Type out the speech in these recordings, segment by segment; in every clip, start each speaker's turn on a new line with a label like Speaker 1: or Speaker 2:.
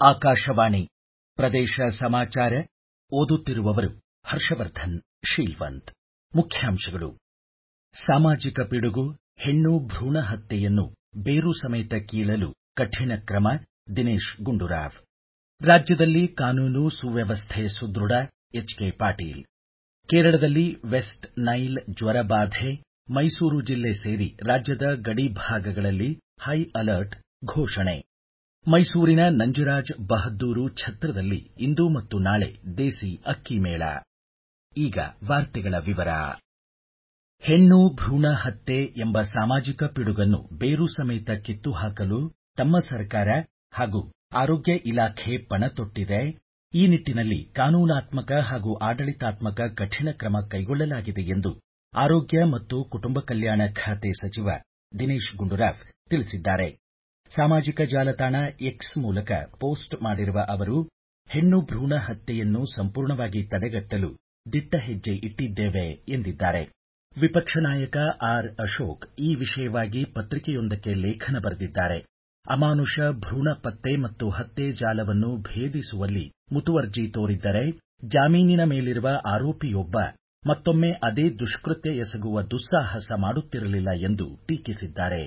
Speaker 1: ಆಕಾಶವಾಣಿ ಪ್ರದೇಶ ಸಮಾಚಾರ ಓದುತ್ತಿರುವವರು ಹರ್ಷವರ್ಧನ್ ಶೀಲ್ವಂತ್ ಮುಖ್ಯಾಂಶಗಳು ಸಾಮಾಜಿಕ ಪಿಡುಗು ಹೆಣ್ಣು ಭ್ರೂಣ ಹತ್ಯೆಯನ್ನು ಬೇರು ಸಮೇತ ಕೀಳಲು ಕಠಿಣ ಕ್ರಮ ದಿನೇಶ್ ಗುಂಡೂರಾವ್ ರಾಜ್ಯದಲ್ಲಿ ಕಾನೂನು ಸುವ್ಯವಸ್ಥೆ ಸುದೃಢ ಎಚ್ ಕೆ ಪಾಟೀಲ್ ಕೇರಳದಲ್ಲಿ ವೆಸ್ಟ್ ನೈಲ್ ಜ್ವರ ಬಾಧೆ ಮೈಸೂರು ಜಿಲ್ಲೆ ಸೇರಿ ರಾಜ್ಯದ ಗಡಿ ಭಾಗಗಳಲ್ಲಿ ಹೈ ಅಲರ್ಟ್ ಘೋಷಣೆ ಮೈಸೂರಿನ ನಂಜರಾಜ್ ಬಹದ್ದೂರು ಛತ್ರದಲ್ಲಿ ಇಂದು ಮತ್ತು ನಾಳೆ ದೇಸಿ ಅಕ್ಕಿ ಮೇಳ ಈಗ ವಾರ್ತೆಗಳ ವಿವರ ಹೆಣ್ಣು ಭ್ರೂಣ ಹತ್ಯೆ ಎಂಬ ಸಾಮಾಜಿಕ ಪಿಡುಗನ್ನು ಬೇರು ಸಮೇತ ಕಿತ್ತು ಹಾಕಲು ತಮ್ಮ ಸರ್ಕಾರ ಹಾಗೂ ಆರೋಗ್ಯ ಇಲಾಖೆ ಪಣ ತೊಟ್ಟಿದೆ ಈ ನಿಟ್ಟಿನಲ್ಲಿ ಕಾನೂನಾತ್ಮಕ ಹಾಗೂ ಆಡಳಿತಾತ್ಮಕ ಕಠಿಣ ಕ್ರಮ ಕೈಗೊಳ್ಳಲಾಗಿದೆ ಎಂದು ಆರೋಗ್ಯ ಮತ್ತು ಕುಟುಂಬ ಕಲ್ಯಾಣ ಖಾತೆ ಸಚಿವ ದಿನೇಶ್ ಗುಂಡೂರಾವ್ ತಿಳಿಸಿದ್ದಾರೆ ಸಾಮಾಜಿಕ ಜಾಲತಾಣ ಎಕ್ಸ್ ಮೂಲಕ ಪೋಸ್ಟ್ ಮಾಡಿರುವ ಅವರು ಹೆಣ್ಣು ಭ್ರೂಣ ಹತ್ಯೆಯನ್ನು ಸಂಪೂರ್ಣವಾಗಿ ತಡೆಗಟ್ಟಲು ದಿಟ್ಟ ಹೆಜ್ಜೆ ಇಟ್ಟಿದ್ದೇವೆ ಎಂದಿದ್ದಾರೆ ವಿಪಕ್ಷ ನಾಯಕ ಆರ್ ಅಶೋಕ್ ಈ ವಿಷಯವಾಗಿ ಪತ್ರಿಕೆಯೊಂದಕ್ಕೆ ಲೇಖನ ಬರೆದಿದ್ದಾರೆ ಅಮಾನುಷ ಭ್ರೂಣ ಪತ್ತೆ ಮತ್ತು ಹತ್ಯೆ ಜಾಲವನ್ನು ಭೇದಿಸುವಲ್ಲಿ ಮುತುವರ್ಜಿ ತೋರಿದ್ದರೆ ಜಾಮೀನಿನ ಮೇಲಿರುವ ಆರೋಪಿಯೊಬ್ಬ ಮತ್ತೊಮ್ಮೆ ಅದೇ ದುಷ್ಕೃತ್ಯ ಎಸಗುವ ದುಸ್ಸಾಹಸ ಮಾಡುತ್ತಿರಲಿಲ್ಲ ಎಂದು ಟೀಕಿಸಿದ್ದಾರೆ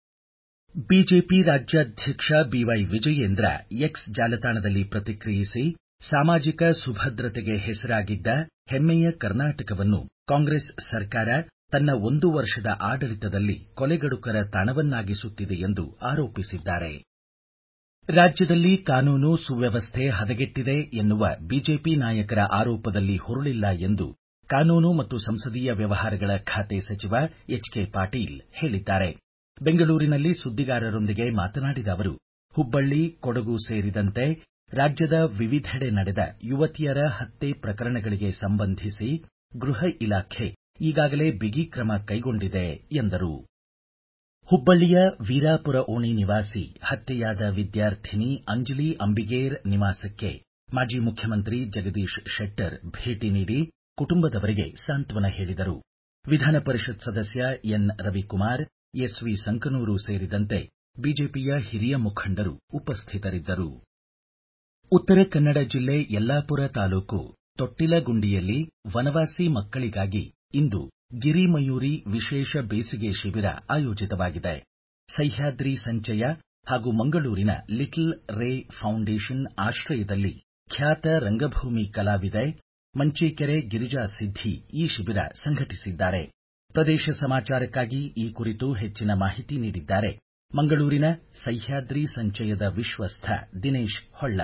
Speaker 1: ಬಿಜೆಪಿ ರಾಜ್ಯಾಧ್ಯಕ್ಷ ಬಿವೈ ವಿಜಯೇಂದ್ರ ಎಕ್ಸ್ ಜಾಲತಾಣದಲ್ಲಿ ಪ್ರತಿಕ್ರಿಯಿಸಿ ಸಾಮಾಜಿಕ ಸುಭದ್ರತೆಗೆ ಹೆಸರಾಗಿದ್ದ ಹೆಮ್ಮೆಯ ಕರ್ನಾಟಕವನ್ನು ಕಾಂಗ್ರೆಸ್ ಸರ್ಕಾರ ತನ್ನ ಒಂದು ವರ್ಷದ ಆಡಳಿತದಲ್ಲಿ ಕೊಲೆಗಡುಕರ ತಾಣವನ್ನಾಗಿಸುತ್ತಿದೆ ಎಂದು ಆರೋಪಿಸಿದ್ದಾರೆ ರಾಜ್ಯದಲ್ಲಿ ಕಾನೂನು ಸುವ್ಯವಸ್ಥೆ ಹದಗೆಟ್ಟಿದೆ ಎನ್ನುವ ಬಿಜೆಪಿ ನಾಯಕರ ಆರೋಪದಲ್ಲಿ ಹುರುಳಿಲ್ಲ ಎಂದು ಕಾನೂನು ಮತ್ತು ಸಂಸದೀಯ ವ್ಯವಹಾರಗಳ ಖಾತೆ ಸಚಿವ ಎಚ್ ಕೆ ಪಾಟೀಲ್ ಹೇಳಿದ್ದಾರೆ ಬೆಂಗಳೂರಿನಲ್ಲಿ ಸುದ್ದಿಗಾರರೊಂದಿಗೆ ಮಾತನಾಡಿದ ಅವರು ಹುಬ್ಬಳ್ಳಿ ಕೊಡಗು ಸೇರಿದಂತೆ ರಾಜ್ಯದ ವಿವಿಧೆಡೆ ನಡೆದ ಯುವತಿಯರ ಹತ್ಯೆ ಪ್ರಕರಣಗಳಿಗೆ ಸಂಬಂಧಿಸಿ ಗೃಹ ಇಲಾಖೆ ಈಗಾಗಲೇ ಬಿಗಿ ಕ್ರಮ ಕೈಗೊಂಡಿದೆ ಎಂದರು ಹುಬ್ಬಳ್ಳಿಯ ವೀರಾಪುರ ಓಣಿ ನಿವಾಸಿ ಹತ್ಯೆಯಾದ ವಿದ್ಯಾರ್ಥಿನಿ ಅಂಜಲಿ ಅಂಬಿಗೇರ್ ನಿವಾಸಕ್ಕೆ ಮಾಜಿ ಮುಖ್ಯಮಂತ್ರಿ ಜಗದೀಶ್ ಶೆಟ್ಟರ್ ಭೇಟಿ ನೀಡಿ ಕುಟುಂಬದವರಿಗೆ ಸಾಂತ್ವನ ಹೇಳಿದರು ವಿಧಾನ ಪರಿಷತ್ ಸದಸ್ಯ ಎನ್ ರವಿಕುಮಾರ್ ಎಸ್ವಿ ಸಂಕನೂರು ಸೇರಿದಂತೆ ಬಿಜೆಪಿಯ ಹಿರಿಯ ಮುಖಂಡರು ಉಪಸ್ಥಿತರಿದ್ದರು ಉತ್ತರ ಕನ್ನಡ ಜಿಲ್ಲೆ ಯಲ್ಲಾಪುರ ತಾಲೂಕು ತೊಟ್ಟಿಲಗುಂಡಿಯಲ್ಲಿ ವನವಾಸಿ ಮಕ್ಕಳಿಗಾಗಿ ಇಂದು ಗಿರಿಮಯೂರಿ ವಿಶೇಷ ಬೇಸಿಗೆ ಶಿಬಿರ ಆಯೋಜಿತವಾಗಿದೆ ಸಹ್ಯಾದ್ರಿ ಸಂಚಯ ಹಾಗೂ ಮಂಗಳೂರಿನ ಲಿಟಲ್ ರೇ ಫೌಂಡೇಶನ್ ಆಶ್ರಯದಲ್ಲಿ ಖ್ಯಾತ ರಂಗಭೂಮಿ ಕಲಾವಿದೆ ಮಂಚೀಕೆರೆ ಗಿರಿಜಾ ಸಿದ್ದಿ ಈ ಶಿಬಿರ ಸಂಘಟಿಸಿದ್ದಾರೆ ಪ್ರದೇಶ ಸಮಾಚಾರಕ್ಕಾಗಿ ಈ ಕುರಿತು ಹೆಚ್ಚಿನ ಮಾಹಿತಿ ನೀಡಿದ್ದಾರೆ ಮಂಗಳೂರಿನ ಸಹ್ಯಾದ್ರಿ ಸಂಚಯದ ವಿಶ್ವಸ್ಥ ದಿನೇಶ್ ಹೊಳ್ಳ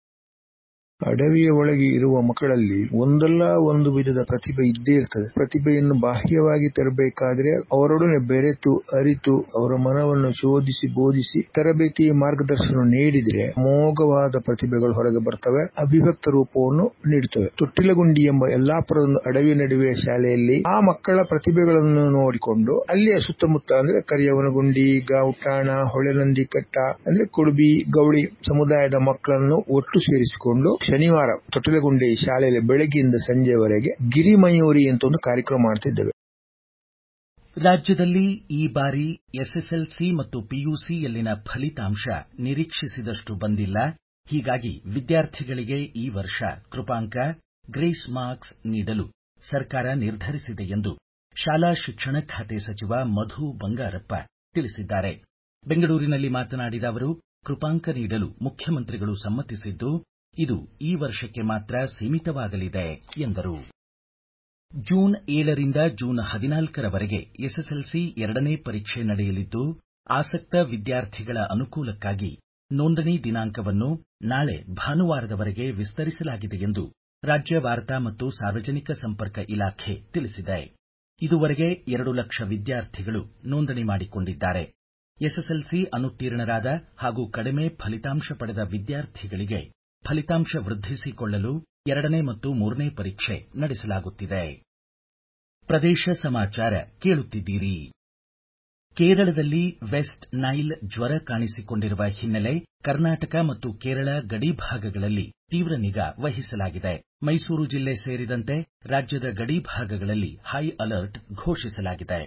Speaker 2: ಅಡವಿಯ ಒಳಗೆ ಇರುವ ಮಕ್ಕಳಲ್ಲಿ ಒಂದಲ್ಲ ಒಂದು ವಿಧದ ಪ್ರತಿಭೆ ಇದ್ದೇ ಇರ್ತದೆ ಪ್ರತಿಭೆಯನ್ನು ಬಾಹ್ಯವಾಗಿ ತರಬೇಕಾದ್ರೆ ಅವರೊಡನೆ ಬೆರೆತು ಅರಿತು ಅವರ ಮನವನ್ನು ಶೋಧಿಸಿ ಬೋಧಿಸಿ ತರಬೇತಿ ಮಾರ್ಗದರ್ಶನ ನೀಡಿದ್ರೆ ಅಮೋಘವಾದ ಪ್ರತಿಭೆಗಳು ಹೊರಗೆ ಬರ್ತವೆ ಅಭಿವ್ಯಕ್ತ ರೂಪವನ್ನು ನೀಡುತ್ತವೆ ತೊಟ್ಟಿಲಗುಂಡಿ ಎಂಬ ಯಲ್ಲಾಪುರದ ಅಡವಿ ನಡುವೆ ಶಾಲೆಯಲ್ಲಿ ಆ ಮಕ್ಕಳ ಪ್ರತಿಭೆಗಳನ್ನು ನೋಡಿಕೊಂಡು ಅಲ್ಲಿಯ ಸುತ್ತಮುತ್ತ ಅಂದ್ರೆ ಕರಿಯವನಗುಂಡಿ ಗಾವುಟಾಣ ಹೊಳೆನಂದಿ ಕಟ್ಟ ಅಂದ್ರೆ ಕುಡುಬಿ ಗೌಳಿ ಸಮುದಾಯದ ಮಕ್ಕಳನ್ನು ಒಟ್ಟು ಸೇರಿಸಿಕೊಂಡು ಶನಿವಾರ ತೊಟ್ಟಿಲಗುಂಡಿ ಶಾಲೆಯಲ್ಲಿ ಬೆಳಗ್ಗೆಯಿಂದ ಸಂಜೆವರೆಗೆ ಗಿರಿಮಯೂರಿ ಅಂತ ಒಂದು ಕಾರ್ಯಕ್ರಮ ಮಾಡ್ತಿದ್ದೇವೆ
Speaker 1: ರಾಜ್ಯದಲ್ಲಿ ಈ ಬಾರಿ ಎಸ್ಎಸ್ಎಲ್ಸಿ ಮತ್ತು ಪಿಯುಸಿಯಲ್ಲಿನ ಫಲಿತಾಂಶ ನಿರೀಕ್ಷಿಸಿದಷ್ಟು ಬಂದಿಲ್ಲ ಹೀಗಾಗಿ ವಿದ್ಯಾರ್ಥಿಗಳಿಗೆ ಈ ವರ್ಷ ಕೃಪಾಂಕ ಗ್ರೇಸ್ ಮಾರ್ಕ್ಸ್ ನೀಡಲು ಸರ್ಕಾರ ನಿರ್ಧರಿಸಿದೆ ಎಂದು ಶಾಲಾ ಶಿಕ್ಷಣ ಖಾತೆ ಸಚಿವ ಮಧು ಬಂಗಾರಪ್ಪ ತಿಳಿಸಿದ್ದಾರೆ ಬೆಂಗಳೂರಿನಲ್ಲಿ ಮಾತನಾಡಿದ ಅವರು ಕೃಪಾಂಕ ನೀಡಲು ಮುಖ್ಯಮಂತ್ರಿಗಳು ಸಮ್ಮತಿಸಿದ್ದು ಇದು ಈ ವರ್ಷಕ್ಕೆ ಮಾತ್ರ ಸೀಮಿತವಾಗಲಿದೆ ಎಂದರು ಜೂನ್ ಏಳರಿಂದ ಜೂನ್ ಹದಿನಾಲ್ಕರವರೆಗೆ ಎಸ್ಎಸ್ಎಲ್ಸಿ ಎರಡನೇ ಪರೀಕ್ಷೆ ನಡೆಯಲಿದ್ದು ಆಸಕ್ತ ವಿದ್ಯಾರ್ಥಿಗಳ ಅನುಕೂಲಕ್ಕಾಗಿ ನೋಂದಣಿ ದಿನಾಂಕವನ್ನು ನಾಳೆ ಭಾನುವಾರದವರೆಗೆ ವಿಸ್ತರಿಸಲಾಗಿದೆ ಎಂದು ರಾಜ್ಯ ವಾರ್ತಾ ಮತ್ತು ಸಾರ್ವಜನಿಕ ಸಂಪರ್ಕ ಇಲಾಖೆ ತಿಳಿಸಿದೆ ಇದುವರೆಗೆ ಎರಡು ಲಕ್ಷ ವಿದ್ಯಾರ್ಥಿಗಳು ನೋಂದಣಿ ಮಾಡಿಕೊಂಡಿದ್ದಾರೆ ಎಸ್ಎಸ್ಎಲ್ಸಿ ಅನುತ್ತೀರ್ಣರಾದ ಹಾಗೂ ಕಡಿಮೆ ಫಲಿತಾಂಶ ಪಡೆದ ವಿದ್ಯಾರ್ಥಿಗಳಿಗೆ ಫಲಿತಾಂಶ ವೃದ್ಧಿಸಿಕೊಳ್ಳಲು ಎರಡನೇ ಮತ್ತು ಮೂರನೇ ಪರೀಕ್ಷೆ ನಡೆಸಲಾಗುತ್ತಿದೆ ಪ್ರದೇಶ ಸಮಾಚಾರ ಕೇಳುತ್ತಿದ್ದೀರಿ ಕೇರಳದಲ್ಲಿ ವೆಸ್ಟ್ ನೈಲ್ ಜ್ವರ ಕಾಣಿಸಿಕೊಂಡಿರುವ ಹಿನ್ನೆಲೆ ಕರ್ನಾಟಕ ಮತ್ತು ಕೇರಳ ಗಡಿ ಭಾಗಗಳಲ್ಲಿ ತೀವ್ರ ನಿಗಾ ವಹಿಸಲಾಗಿದೆ ಮೈಸೂರು ಜಿಲ್ಲೆ ಸೇರಿದಂತೆ ರಾಜ್ಯದ ಗಡಿ ಭಾಗಗಳಲ್ಲಿ ಹೈ ಅಲರ್ಟ್ ಘೋಷಿಸಲಾಗಿದೆ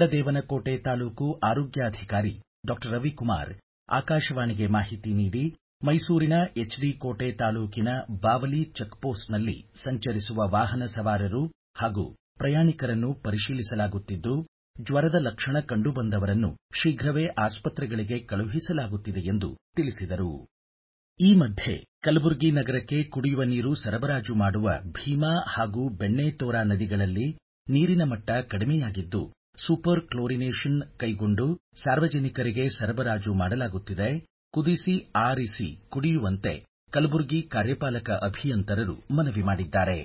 Speaker 1: ಹೆಗ್ಗಡದೇವನಕೋಟೆ ತಾಲೂಕು ಆರೋಗ್ಯಾಧಿಕಾರಿ ಡಾ ರವಿಕುಮಾರ್ ಆಕಾಶವಾಣಿಗೆ ಮಾಹಿತಿ ನೀಡಿ ಮೈಸೂರಿನ ಎಚ್ಡಿ ಕೋಟೆ ತಾಲೂಕಿನ ಬಾವಲಿ ಚೆಕ್ಪೋಸ್ಟ್ನಲ್ಲಿ ಸಂಚರಿಸುವ ವಾಹನ ಸವಾರರು ಹಾಗೂ ಪ್ರಯಾಣಿಕರನ್ನು ಪರಿಶೀಲಿಸಲಾಗುತ್ತಿದ್ದು ಜ್ವರದ ಲಕ್ಷಣ ಕಂಡುಬಂದವರನ್ನು ಶೀಘ್ರವೇ ಆಸ್ಪತ್ರೆಗಳಿಗೆ ಕಳುಹಿಸಲಾಗುತ್ತಿದೆ ಎಂದು ತಿಳಿಸಿದರು ಈ ಮಧ್ಯೆ ಕಲಬುರಗಿ ನಗರಕ್ಕೆ ಕುಡಿಯುವ ನೀರು ಸರಬರಾಜು ಮಾಡುವ ಭೀಮಾ ಹಾಗೂ ಬೆಣ್ಣೆತೋರಾ ನದಿಗಳಲ್ಲಿ ನೀರಿನ ಮಟ್ಟ ಕಡಿಮೆಯಾಗಿದ್ದು ಸೂಪರ್ ಕ್ಲೋರಿನೇಷನ್ ಕೈಗೊಂಡು ಸಾರ್ವಜನಿಕರಿಗೆ ಸರಬರಾಜು ಮಾಡಲಾಗುತ್ತಿದೆ ಕುದಿಸಿ ಆರಿಸಿ ಕುಡಿಯುವಂತೆ ಕಲಬುರಗಿ ಕಾರ್ಯಪಾಲಕ ಅಭಿಯಂತರರು ಮನವಿ ಮಾಡಿದ್ದಾರೆ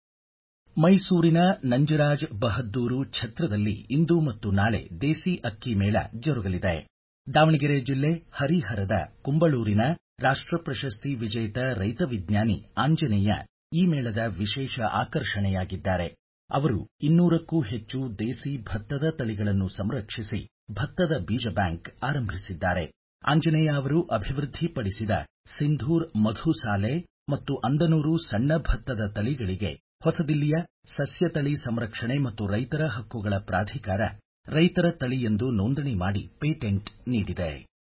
Speaker 1: ಮೈಸೂರಿನ ನಂಜರಾಜ್ ಬಹದ್ದೂರು ಛತ್ರದಲ್ಲಿ ಇಂದು ಮತ್ತು ನಾಳೆ ದೇಸಿ ಅಕ್ಕಿ ಮೇಳ ಜರುಗಲಿದೆ ದಾವಣಗೆರೆ ಜಿಲ್ಲೆ ಹರಿಹರದ ಕುಂಬಳೂರಿನ ರಾಷ್ಟ ಪ್ರಶಸ್ತಿ ವಿಜೇತ ರೈತ ವಿಜ್ಞಾನಿ ಆಂಜನೇಯ ಈ ಮೇಳದ ವಿಶೇಷ ಆಕರ್ಷಣೆಯಾಗಿದ್ದಾರೆ ಅವರು ಇನ್ನೂರಕ್ಕೂ ಹೆಚ್ಚು ದೇಸಿ ಭತ್ತದ ತಳಿಗಳನ್ನು ಸಂರಕ್ಷಿಸಿ ಭತ್ತದ ಬೀಜ ಬ್ಯಾಂಕ್ ಆರಂಭಿಸಿದ್ದಾರೆ ಆಂಜನೇಯ ಅವರು ಅಭಿವೃದ್ಧಿಪಡಿಸಿದ ಸಿಂಧೂರ್ ಮಧುಸಾಲೆ ಮತ್ತು ಅಂದನೂರು ಸಣ್ಣ ಭತ್ತದ ತಳಿಗಳಿಗೆ ಹೊಸದಿಲ್ಲಿಯ ಸಸ್ಯ ತಳಿ ಸಂರಕ್ಷಣೆ ಮತ್ತು ರೈತರ ಹಕ್ಕುಗಳ ಪ್ರಾಧಿಕಾರ ರೈತರ ತಳಿ ಎಂದು ನೋಂದಣಿ ಮಾಡಿ ಪೇಟೆಂಟ್ ನೀಡಿದೆ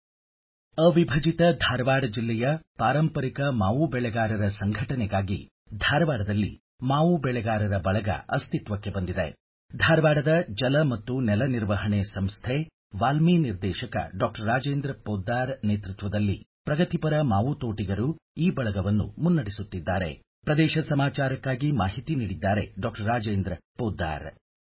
Speaker 1: ಅವಿಭಜಿತ ಧಾರವಾಡ ಜಿಲ್ಲೆಯ ಪಾರಂಪರಿಕ ಮಾವು ಬೆಳೆಗಾರರ ಸಂಘಟನೆಗಾಗಿ ಧಾರವಾಡದಲ್ಲಿ ಮಾವು ಬೆಳೆಗಾರರ ಬಳಗ ಅಸ್ತಿತ್ವಕ್ಕೆ ಬಂದಿದೆ ಧಾರವಾಡದ ಜಲ ಮತ್ತು ನೆಲ ನಿರ್ವಹಣೆ ಸಂಸ್ಥೆ ವಾಲ್ಮಿ ನಿರ್ದೇಶಕ ಡಾಕ್ಟರ್ ರಾಜೇಂದ್ರ ಪೊದ್ದಾರ್ ನೇತೃತ್ವದಲ್ಲಿ ಪ್ರಗತಿಪರ ಮಾವು ತೋಟಿಗರು ಈ ಬಳಗವನ್ನು ಮುನ್ನಡೆಸುತ್ತಿದ್ದಾರೆ ಪ್ರದೇಶ ಸಮಾಚಾರಕ್ಕಾಗಿ ಮಾಹಿತಿ ನೀಡಿದ್ದಾರೆ ಡಾಕ್ಟರ್ ರಾಜೇಂದ್ರ ಪೊದ್ದಾರ್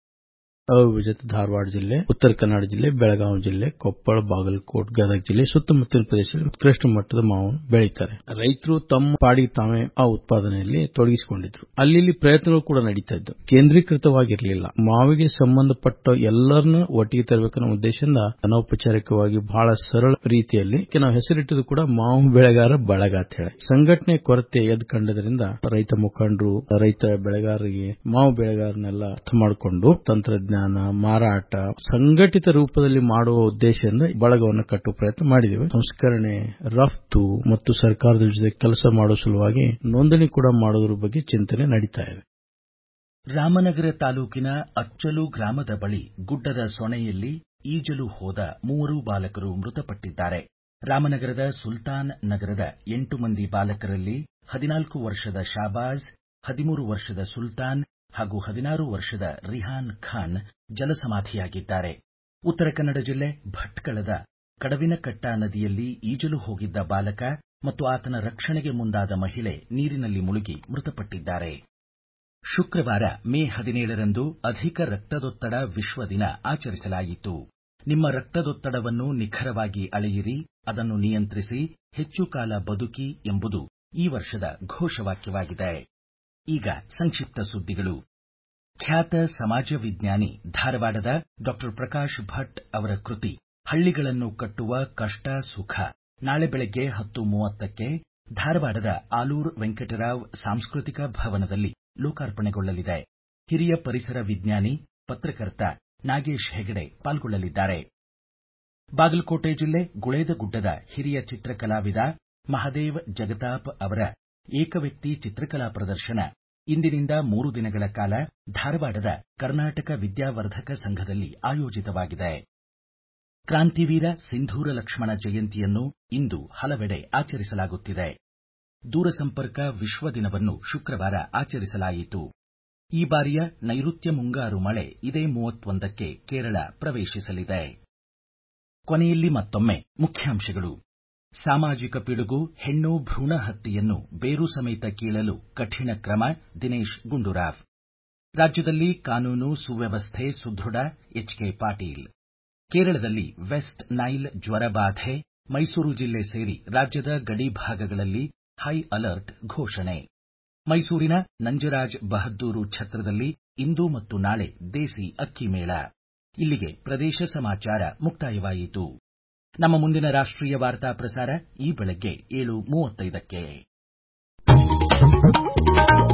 Speaker 3: ಅವಿಭಜಿತ ಧಾರವಾಡ ಜಿಲ್ಲೆ ಉತ್ತರ ಕನ್ನಡ ಜಿಲ್ಲೆ ಬೆಳಗಾವಿ ಜಿಲ್ಲೆ ಕೊಪ್ಪಳ ಬಾಗಲಕೋಟ್ ಗದಗ ಜಿಲ್ಲೆ ಸುತ್ತಮುತ್ತಲಿನ ಪ್ರದೇಶದಲ್ಲಿ ಉತ್ಕೃಷ್ಟ ಮಟ್ಟದ ಮಾವನ್ನು ಬೆಳೀತಾರೆ ರೈತರು ತಮ್ಮ ಪಾಡಿಗೆ ತಾವೇ ಆ ಉತ್ಪಾದನೆಯಲ್ಲಿ ತೊಡಗಿಸಿಕೊಂಡಿದ್ರು ಅಲ್ಲಿ ಪ್ರಯತ್ನಗಳು ಕೂಡ ನಡೀತಾ ಇದ್ದು ಕೇಂದ್ರೀಕೃತವಾಗಿರಲಿಲ್ಲ ಮಾವಿಗೆ ಸಂಬಂಧಪಟ್ಟ ಎಲ್ಲರನ್ನ ಒಟ್ಟಿಗೆ ತರಬೇಕನ್ನೋ ಉದ್ದೇಶದಿಂದ ಅನೌಪಚಾರಿಕವಾಗಿ ಬಹಳ ಸರಳ ರೀತಿಯಲ್ಲಿ ನಾವು ಹೆಸರಿಟ್ಟದು ಕೂಡ ಮಾವು ಬೆಳೆಗಾರ ಬಳಗ ಅಂತ ಹೇಳಿ ಸಂಘಟನೆ ಕೊರತೆ ಎದ್ದು ಕಂಡದ್ರಿಂದ ರೈತ ಮುಖಂಡರು ರೈತ ಬೆಳೆಗಾರರಿಗೆ ಮಾವು ಬೆಳೆಗಾರನೆಲ್ಲ ಅರ್ಥ ಮಾಡಿಕೊಂಡು ತಂತ್ರಜ್ಞಾನ ಮಾರಾಟ ಸಂಘಟಿತ ರೂಪದಲ್ಲಿ ಮಾಡುವ ಉದ್ದೇಶದಿಂದ ಬಳಗವನ್ನು ಕಟ್ಟುವ ಪ್ರಯತ್ನ ಮಾಡಿದ್ದೇವೆ ಸಂಸ್ಕರಣೆ ರಫ್ತು ಮತ್ತು ಸರ್ಕಾರದ ಜೊತೆ ಕೆಲಸ ಮಾಡುವ ಸಲುವಾಗಿ ನೋಂದಣಿ ಕೂಡ ಮಾಡೋದ್ರ ಬಗ್ಗೆ ಚಿಂತನೆ ನಡೀತಾ ಇದೆ
Speaker 1: ರಾಮನಗರ ತಾಲೂಕಿನ ಅಚ್ಚಲು ಗ್ರಾಮದ ಬಳಿ ಗುಡ್ಡದ ಸೊಣೆಯಲ್ಲಿ ಈಜಲು ಹೋದ ಮೂವರು ಬಾಲಕರು ಮೃತಪಟ್ಟಿದ್ದಾರೆ ರಾಮನಗರದ ಸುಲ್ತಾನ್ ನಗರದ ಎಂಟು ಮಂದಿ ಬಾಲಕರಲ್ಲಿ ಹದಿನಾಲ್ಕು ವರ್ಷದ ಶಾಬಾಜ್ ಹದಿಮೂರು ವರ್ಷದ ಸುಲ್ತಾನ್ ಹಾಗೂ ಹದಿನಾರು ವರ್ಷದ ರಿಹಾನ್ ಖಾನ್ ಜಲಸಮಾಧಿಯಾಗಿದ್ದಾರೆ ಉತ್ತರ ಕನ್ನಡ ಜಿಲ್ಲೆ ಭಟ್ಕಳದ ಕಡವಿನಕಟ್ಟ ನದಿಯಲ್ಲಿ ಈಜಲು ಹೋಗಿದ್ದ ಬಾಲಕ ಮತ್ತು ಆತನ ರಕ್ಷಣೆಗೆ ಮುಂದಾದ ಮಹಿಳೆ ನೀರಿನಲ್ಲಿ ಮುಳುಗಿ ಮೃತಪಟ್ಟಿದ್ದಾರೆ ಶುಕ್ರವಾರ ಮೇ ಹದಿನೇಳರಂದು ಅಧಿಕ ರಕ್ತದೊತ್ತಡ ವಿಶ್ವ ದಿನ ಆಚರಿಸಲಾಯಿತು ನಿಮ್ಮ ರಕ್ತದೊತ್ತಡವನ್ನು ನಿಖರವಾಗಿ ಅಳೆಯಿರಿ ಅದನ್ನು ನಿಯಂತ್ರಿಸಿ ಹೆಚ್ಚು ಕಾಲ ಬದುಕಿ ಎಂಬುದು ಈ ವರ್ಷದ ಘೋಷವಾಕ್ಯವಾಗಿದೆ ಈಗ ಸಂಕ್ಷಿಪ್ತ ಸುದ್ದಿಗಳು ಖ್ಯಾತ ಸಮಾಜ ವಿಜ್ಞಾನಿ ಧಾರವಾಡದ ಡಾಕ್ಟರ್ ಪ್ರಕಾಶ್ ಭಟ್ ಅವರ ಕೃತಿ ಹಳ್ಳಿಗಳನ್ನು ಕಟ್ಟುವ ಕಷ್ಟ ಸುಖ ನಾಳೆ ಬೆಳಗ್ಗೆ ಹತ್ತು ಮೂವತ್ತಕ್ಕೆ ಧಾರವಾಡದ ಆಲೂರು ವೆಂಕಟರಾವ್ ಸಾಂಸ್ಕೃತಿಕ ಭವನದಲ್ಲಿ ಲೋಕಾರ್ಪಣೆಗೊಳ್ಳಲಿದೆ ಹಿರಿಯ ಪರಿಸರ ವಿಜ್ಞಾನಿ ಪತ್ರಕರ್ತ ನಾಗೇಶ್ ಹೆಗಡೆ ಪಾಲ್ಗೊಳ್ಳಲಿದ್ದಾರೆ ಬಾಗಲಕೋಟೆ ಜಿಲ್ಲೆ ಗುಳೇದಗುಡ್ಡದ ಹಿರಿಯ ಚಿತ್ರಕಲಾವಿದ ಮಹದೇವ್ ಜಗತಾಪ್ ಅವರ ಏಕವ್ಯಕ್ತಿ ಚಿತ್ರಕಲಾ ಪ್ರದರ್ಶನ ಇಂದಿನಿಂದ ಮೂರು ದಿನಗಳ ಕಾಲ ಧಾರವಾಡದ ಕರ್ನಾಟಕ ವಿದ್ಯಾವರ್ಧಕ ಸಂಘದಲ್ಲಿ ಆಯೋಜಿತವಾಗಿದೆ ಕ್ರಾಂತಿವೀರ ಸಿಂಧೂರ ಲಕ್ಷ್ಮಣ ಜಯಂತಿಯನ್ನು ಇಂದು ಹಲವೆಡೆ ಆಚರಿಸಲಾಗುತ್ತಿದೆ ದೂರಸಂಪರ್ಕ ವಿಶ್ವ ದಿನವನ್ನು ಶುಕ್ರವಾರ ಆಚರಿಸಲಾಯಿತು ಈ ಬಾರಿಯ ನೈಋತ್ಯ ಮುಂಗಾರು ಮಳೆ ಇದೇ ಮೂವತ್ತೊಂದಕ್ಕೆ ಕೇರಳ ಪ್ರವೇಶಿಸಲಿದೆ ಕೊನೆಯಲ್ಲಿ ಮತ್ತೊಮ್ಮೆ ಮುಖ್ಯಾಂಶಗಳು ಸಾಮಾಜಿಕ ಪಿಡುಗು ಹೆಣ್ಣು ಭ್ರೂಣ ಹತ್ಯೆಯನ್ನು ಬೇರು ಸಮೇತ ಕೀಳಲು ಕಠಿಣ ಕ್ರಮ ದಿನೇಶ್ ಗುಂಡೂರಾವ್ ರಾಜ್ಯದಲ್ಲಿ ಕಾನೂನು ಸುವ್ಯವಸ್ಥೆ ಸುದೃಢ ಎಚ್ಕೆ ಪಾಟೀಲ್ ಕೇರಳದಲ್ಲಿ ವೆಸ್ಟ್ ನೈಲ್ ಜ್ವರ ಬಾಧೆ ಮೈಸೂರು ಜಿಲ್ಲೆ ಸೇರಿ ರಾಜ್ಯದ ಗಡಿ ಭಾಗಗಳಲ್ಲಿ ಹೈ ಅಲರ್ಟ್ ಘೋಷಣೆ ಮೈಸೂರಿನ ನಂಜರಾಜ್ ಬಹದ್ದೂರು ಛತ್ರದಲ್ಲಿ ಇಂದು ಮತ್ತು ನಾಳೆ ದೇಸಿ ಅಕ್ಕಿ ಮೇಳ ಇಲ್ಲಿಗೆ ಪ್ರದೇಶ ಸಮಾಚಾರ ಮುಕ್ತಾಯವಾಯಿತು ನಮ್ಮ ಮುಂದಿನ ರಾಷ್ಟ್ರೀಯ ವಾರ್ತಾ ಪ್ರಸಾರ ಈ ಬೆಳಗ್ಗೆ ಏಳು ಮೂವತ್ತೈದಕ್ಕೆ